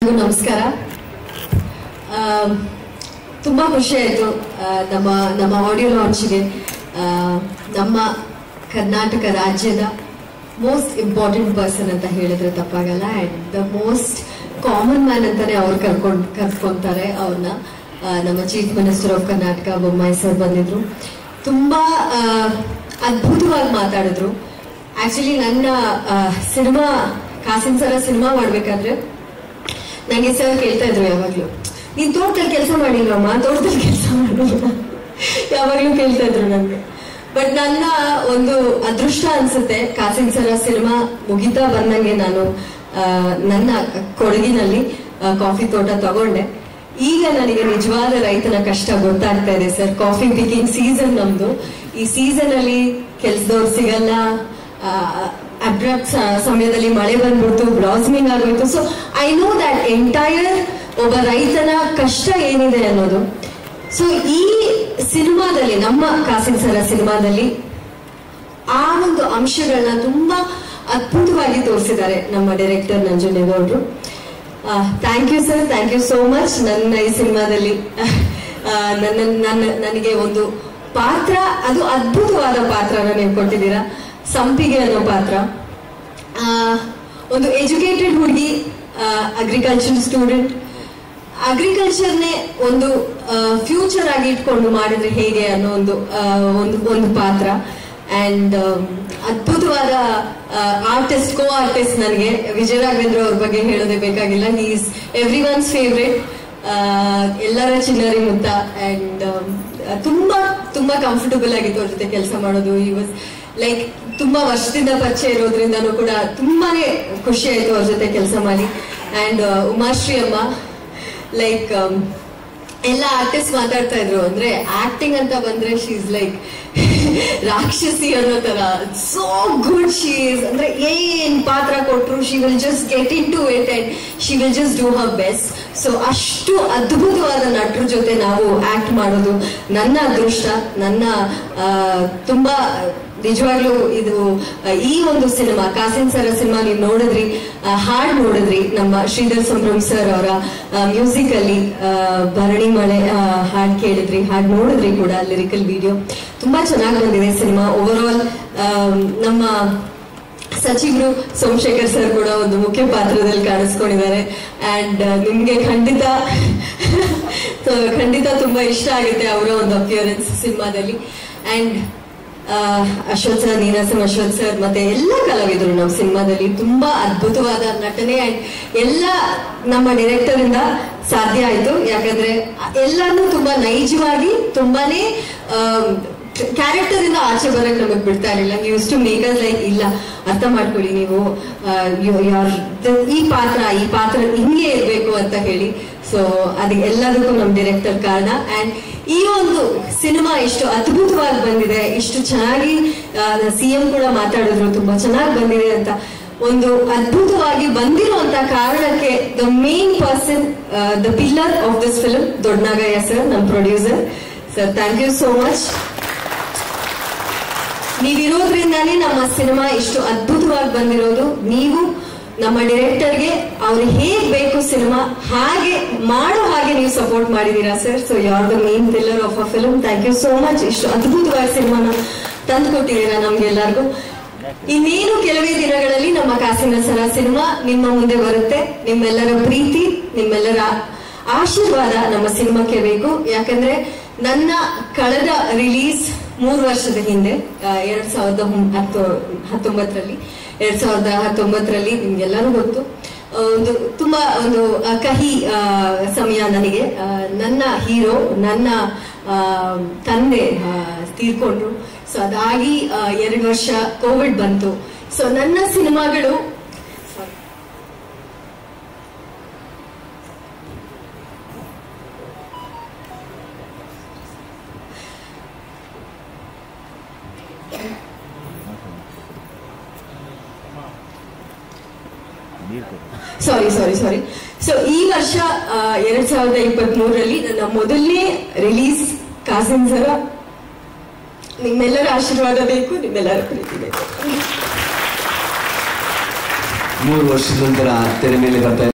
ನಮಸ್ಕಾರ ಆ, ತುಂಬಾ ಖುಷಿ ಆಯ್ತು ಆ, ನಮ್ಮ ನಮ್ಮ ಆಡಿಯೋ ಲಾಂಚ್ಗೆ ನಮ್ಮ ಕರ್ನಾಟಕ ರಾಜ್ಯದ ಮೋಸ್ಟ್ ಇಂಪಾರ್ಟೆಂಟ್ ಪರ್ಸನ್ ಅಂತ ಹೇಳಿದ್ರೆ ತಪ್ಪಾಗಲ್ಲ and the most common man ಅಂತಾನೆ ಅವ್ರು ಕರ್ಕೊಂಡ್ ಕರ್ಕೊಂತಾರೆ ಅವ್ರನ್ನ ನಮ್ಮ chief minister of Karnataka Bommai sir ಬಂದಿದ್ರು ತುಂಬಾ ಆ, ಅದ್ಭುತವಾಗಿ ಮಾತಾಡಿದ್ರು ಆಕ್ಚುಲಿ ನನ್ನ ಸಿನಿಮಾ ಕಾಸಿನ ಸರ ಸಿನಿಮಾ ಮಾಡ್ಬೇಕಾದ್ರೆ ನಂಗೆ ಸರ್ ಕೇಳ್ತಾ ಇದ್ರು ಯಾವಾಗ್ಲೂ ನೀನ್ ತೋಟದಲ್ಲಿ ಕೆಲಸ ಮಾಡಿಲ್ವಮ್ಮ ತೋಟದಲ್ಲಿ ಕೆಲಸ ಮಾಡಿಲ್ಲ ಯಾವಾಗ್ಲೂ ಕೇಳ್ತಾ ಇದ್ರು ನನ್ಗೆ ಬಟ್ ನನ್ನ ಒಂದು ಅದೃಷ್ಟ ಅನ್ಸುತ್ತೆ ಕಾಸಿನ್ ಸರ ಸಿನಿಮಾ ಮುಗಿತಾ ಬಂದಂಗೆ ನಾನು ಆ, ನನ್ನ ಕೊಡಗಿನಲ್ಲಿ ಆ, ಕಾಫಿ ತೋಟ ತಗೊಂಡೆ ಈಗ ನನಗೆ ನಿಜವಾದ ರೈತನ ಕಷ್ಟ ಗೊತ್ತಾಗ್ತಾ ಇದೆ ಸರ್ ಕಾಫಿ ಪಿಕಿಂಗ್ ಸೀಸನ್ ನಮ್ದು ಈ ಸೀಸನ್ ಅಲ್ಲಿ ಕೆಲ್ಸದವ್ರು ಸಿಗಲ್ಲ ಅಬ್ರಾಕ್ಟ್ ಸಮಯದಲ್ಲಿ ಮಳೆ ಬಂದ್ಬಿಡ್ತು ಬ್ಲಾಸ್ಮಿಂಗ್ ಆಗೋಯ್ತು so I know that entire ಒಬ್ಬ ರೈತನ ಕಷ್ಟ ಏನಿದೆ ಅನ್ನೋದು ಸೊ ಈ ಸಿನಿಮಾದಲ್ಲಿ ನಮ್ಮ ಕಾಸಿನ್ ಸರ ಸಿನಿಮಾದಲ್ಲಿ ಆ ಒಂದು ಅಂಶಗಳನ್ನ ತುಂಬಾ ಅದ್ಭುತವಾಗಿ ತೋರಿಸಿದ್ದಾರೆ ನಮ್ಮ ಡೈರೆಕ್ಟರ್ ನಂಜುಂಡೇಗೌಡರು thank you sir thank you so much ನನ್ನ ಈ ಸಿನಿಮಾದಲ್ಲಿ ಆ, ನನ್ನ ನನ್ನ ನನಗೆ ಒಂದು ಪಾತ್ರ ಅದು ಅದ್ಭುತವಾದ ಪಾತ್ರನ ನೀವು ಕೊಟ್ಟಿದ್ದೀರಾ ಸಂಪಿಗೆ ಅನ್ನೋ ಪಾತ್ರ ಆ, ಒಂದು ಎಜುಕೇಟೆಡ್ ಹುಡುಗಿ ಅಗ್ರಿಕಲ್ಚರ್ ಸ್ಟೂಡೆಂಟ್ ಅಗ್ರಿಕಲ್ಚರ್ನೇ ಒಂದು ಫ್ಯೂಚರ್ ಆಗಿ ಇಟ್ಕೊಂಡು ಮಾಡಿದ್ರೆ ಹೇಗೆ ಅನ್ನೋ ಒಂದು ಆ, ಒಂದು ಒಂದು ಪಾತ್ರ ಅಂಡ್ ಅದ್ಭುತವಾದ ಆರ್ಟಿಸ್ಟ್ ಕೋ ಆರ್ಟಿಸ್ಟ್ ನನಗೆ ವಿಜಯ ರಾಘವೇಂದ್ರ ಅವ್ರ ಬಗ್ಗೆ ಹೇಳೋದೇ ಬೇಕಾಗಿಲ್ಲ ಈಸ್ ಎವ್ರಿ ಒನ್ಸ್ ಫೇವ್ರೆಟ್ ಎಲ್ಲರ ಚಿನ್ನರಿ ಮುತ್ತ ಅಂಡ್ ತುಂಬಾ ತುಂಬಾ ಕಂಫರ್ಟಬಲ್ ಆಗಿತ್ತು ಅವ್ರ ಜೊತೆ ಕೆಲಸ ಮಾಡೋದು ಈ ವಾಸ್ ಲೈಕ್ ತುಂಬಾ ವರ್ಷದಿಂದ ಪರಿಚಯ ಇರೋದ್ರಿಂದನೂ ಕೂಡ ತುಂಬಾನೇ ಖುಷಿ ಆಯ್ತು ಅವ್ರ ಜೊತೆ ಕೆಲಸ ಮಾಡಿ ಅಂಡ್ ಉಮಾಶ್ರೀ ಅಮ್ಮ ಲೈಕ್ ಎಲ್ಲ ಆರ್ಟಿಸ್ಟ್ ಮಾತಾಡ್ತಾ ಇದ್ರು ಅಂದ್ರೆ ಆಕ್ಟಿಂಗ್ ಅಂತ ಬಂದ್ರೆ ಶಿ ಇಸ್ ಲೈಕ್ ರಾಕ್ಷಸಿ ಅನ್ನೋ ತರ ಸೋ ಗುಡ್ ಶಿ ಇಸ್ ಅಂದ್ರೆ ಏನ್ ಪಾತ್ರ ಕೊಟ್ರು she will just get into it and she will just do her best so ಅಷ್ಟು ಅದ್ಭುತವಾದ ನಟರ ಜೊತೆ ನಾವು ಆಕ್ಟ್ ಮಾಡೋದು ನನ್ನ ಅದೃಷ್ಟ ನನ್ನ ಆ, ತುಂಬಾ ನಿಜವಾಗ್ಲೂ ಇದು ಆ, ಈ ಒಂದು ಸಿನಿಮಾ ಕಾಸಿನ್ ಸರ ಸಿನಿಮಾ ನೀವು ನೋಡಿದ್ರಿ ಆ, ಹಾಡ್ ನೋಡಿದ್ರಿ ನಮ್ಮ ಶ್ರೀಧರ್ ಸಂಭ್ರಮ್ ಸರ್ ಅವರ ಮ್ಯೂಸಿಕ್ ಅಲ್ಲಿ ಆ, ಭರಣಿ ಮಳೆ ಆ, ಹಾಡ್ ಕೇಳಿದ್ರಿ ಹಾಡ್ ನೋಡಿದ್ರಿ ಕೂಡ ಲಿರಿಕಲ್ ವಿಡಿಯೋ ತುಂಬಾ ಚೆನ್ನಾಗಿ ಬಂದಿದೆ ಸಿನಿಮಾ ಓವರ್ ಆಲ್ ನಮ್ಮ ಸಚಿವರು ಸೋಮಶೇಖರ್ ಸರ್ ಕೂಡ ಒಂದು ಮುಖ್ಯ ಪಾತ್ರದಲ್ಲಿ ಕಾಣಿಸ್ಕೊಂಡಿದ್ದಾರೆ ಅಂಡ್ ನಿಮ್ಗೆ ಖಂಡಿತ ಖಂಡಿತ ತುಂಬಾ ಇಷ್ಟ ಆಗುತ್ತೆ ಅವರ ಒಂದು ಅಪಿಯರೆನ್ಸ್ ಸಿನಿಮಾದಲ್ಲಿ and Ashwath sir Ninasam Ashwath sir ಮತ್ತೆ ಎಲ್ಲ ಕಲಾವಿದರು ನಮ್ಮ ಸಿನಿಮಾದಲ್ಲಿ ತುಂಬಾ ಅದ್ಭುತವಾದ ನಟನೆ ಅಂಡ್ ಎಲ್ಲ ನಮ್ಮ ಡೈರೆಕ್ಟರ್ ಇಂದ ಸಾಧ್ಯ ಆಯ್ತು ಯಾಕಂದ್ರೆ ಎಲ್ಲಾನು ತುಂಬಾ ನೈಜವಾಗಿ ತುಂಬಾನೇ ಕ್ಯಾರೆಕ್ಟರ್ ಇಂದ ಆಚೆ ಬರಕ್ ನಮಗ್ ಬಿಡ್ತಾ ಇರಲಿಲ್ಲ use to make us like ಇಲ್ಲ ಅರ್ಥ ಮಾಡ್ಕೊಳ್ಳಿ ನೀವು ಆ, you- you are- th- ಈ ಪಾತ್ರ ಈ ಪಾತ್ರ ಹಿಂಗೆ ಇರ್ಬೇಕು ಅಂತ ಹೇಳಿ ಸೊ ಅದಕ್ಕೆ ಎಲ್ಲದಕ್ಕೂ ನಮ್ ಡೈರೆಕ್ಟರ್ ಕಾರಣ ಅಂಡ್ ಈ ಒಂದು ಸಿನಿಮಾ ಇಷ್ಟು ಅದ್ಭುತವಾಗಿ ಬಂದಿದೆ ಇಷ್ಟು ಚೆನ್ನಾಗಿ ಸಿಎಂ ಕೂಡ ಮಾತಾಡಿದ್ರು ತುಂಬಾ ಚೆನ್ನಾಗಿ ಬಂದಿದೆ ಅಂತ ಒಂದು ಅದ್ಭುತವಾಗಿ ಬಂದಿರುವಂತ ಕಾರಣಕ್ಕೆ the main person the pillar of this film Doddanagayya sir ನಮ್ಮ producer sir thank you so much ನೀವಿರೋದ್ರಿಂದಾನೇ ನಮ್ಮ ಸಿನಿಮಾ ಇಷ್ಟು ಅದ್ಭುತವಾಗಿ ಬಂದಿರೋದು ನೀವು ನಮ್ಮ ಡೈರೆಕ್ಟರ್ಗೆ ಅವ್ರು ಹೇಗ್ ಬೇಕು ಸಿನಿಮಾ ಹಾಗೆ ಮಾಡೋ ಹಾಗೆ ನೀವು ಸಪೋರ್ಟ್ ಮಾಡಿದೀರಾ sir so you are the main pillar of a film thank you so much ಇಷ್ಟು ಅದ್ಭುತವಾಗಿ ಸಿನಿಮಾನ ತಂದು ಕೊಟ್ಟಿದ್ದೀರಾ ನಮ್ಗೆಲ್ಲರಿಗೂ ಇನ್ನೇನು ಕೆಲವೇ ದಿನಗಳಲ್ಲಿ ನಮ್ಮ ಕಾಸಿನ ಸರ ಸಿನಿಮಾ ನಿಮ್ಮ ಮುಂದೆ ಬರುತ್ತೆ ನಿಮ್ಮೆಲ್ಲರ ಪ್ರೀತಿ ನಿಮ್ಮೆಲ್ಲರ ಆಶೀರ್ವಾದ ನಮ್ಮ ಸಿನಿಮಾಕ್ಕೆ ಬೇಕು ಯಾಕಂದ್ರೆ ನನ್ನ ಕಳೆದ ರಿಲೀಸ್ ಮೂರು ವರ್ಷದ ಹಿಂದೆ ಆ, ಎರಡ್ ಸಾವಿರದ ಹುಂ- ಹತ್ತು ಹತ್ತೊಂಬತ್ತರಲ್ಲಿ ಎರಡ್ ಸಾವಿರದ ಹತ್ತೊಂಬತ್ತರಲ್ಲಿ ನಿಮ್ಗೆಲ್ಲಾನು ಗೊತ್ತು ಆ, ಒಂದು ತುಂಬಾ ಒಂದು ಆ, ಕಹಿ ಆ, ಸಮಯ ನನಗೆ ಆ, ನನ್ನ ಹೀರೋ ನನ್ನ ಆ, ತಂದೆ ಆ, ತೀರ್ಕೊಂಡ್ರು ಸೊ ಅದಾಗಿ ಆ, ಎರಡು ವರ್ಷ ಕೋವಿಡ್ ಬಂತು ಸೊ ನನ್ನ ಸಿನಿಮಾಗಳು ಸಾರಿ ಸಾರಿ ಸಾರಿ ಸೊ ಈ ವರ್ಷ ಆ, ಎರಡ್ ಸಾವಿರದ ಇಪ್ಪತ್ತ್ ಮೂರರಲ್ಲಿ ನನ್ನ ಮೊದಲನೇ ರಿಲೀಸ್ ಕಾಸಿನ್ ಸರ ನಿಮ್ಮೆಲ್ಲರ ಆಶೀರ್ವಾದ ಬೇಕು ನಿಮ್ಮೆಲ್ಲರ ಪ್ರೀತಿ ಬೇಕು ಮೂರು ವರ್ಷದ ನಂತರ ತೆರೆ ಮೇಲೆ ಬರ್ತಾ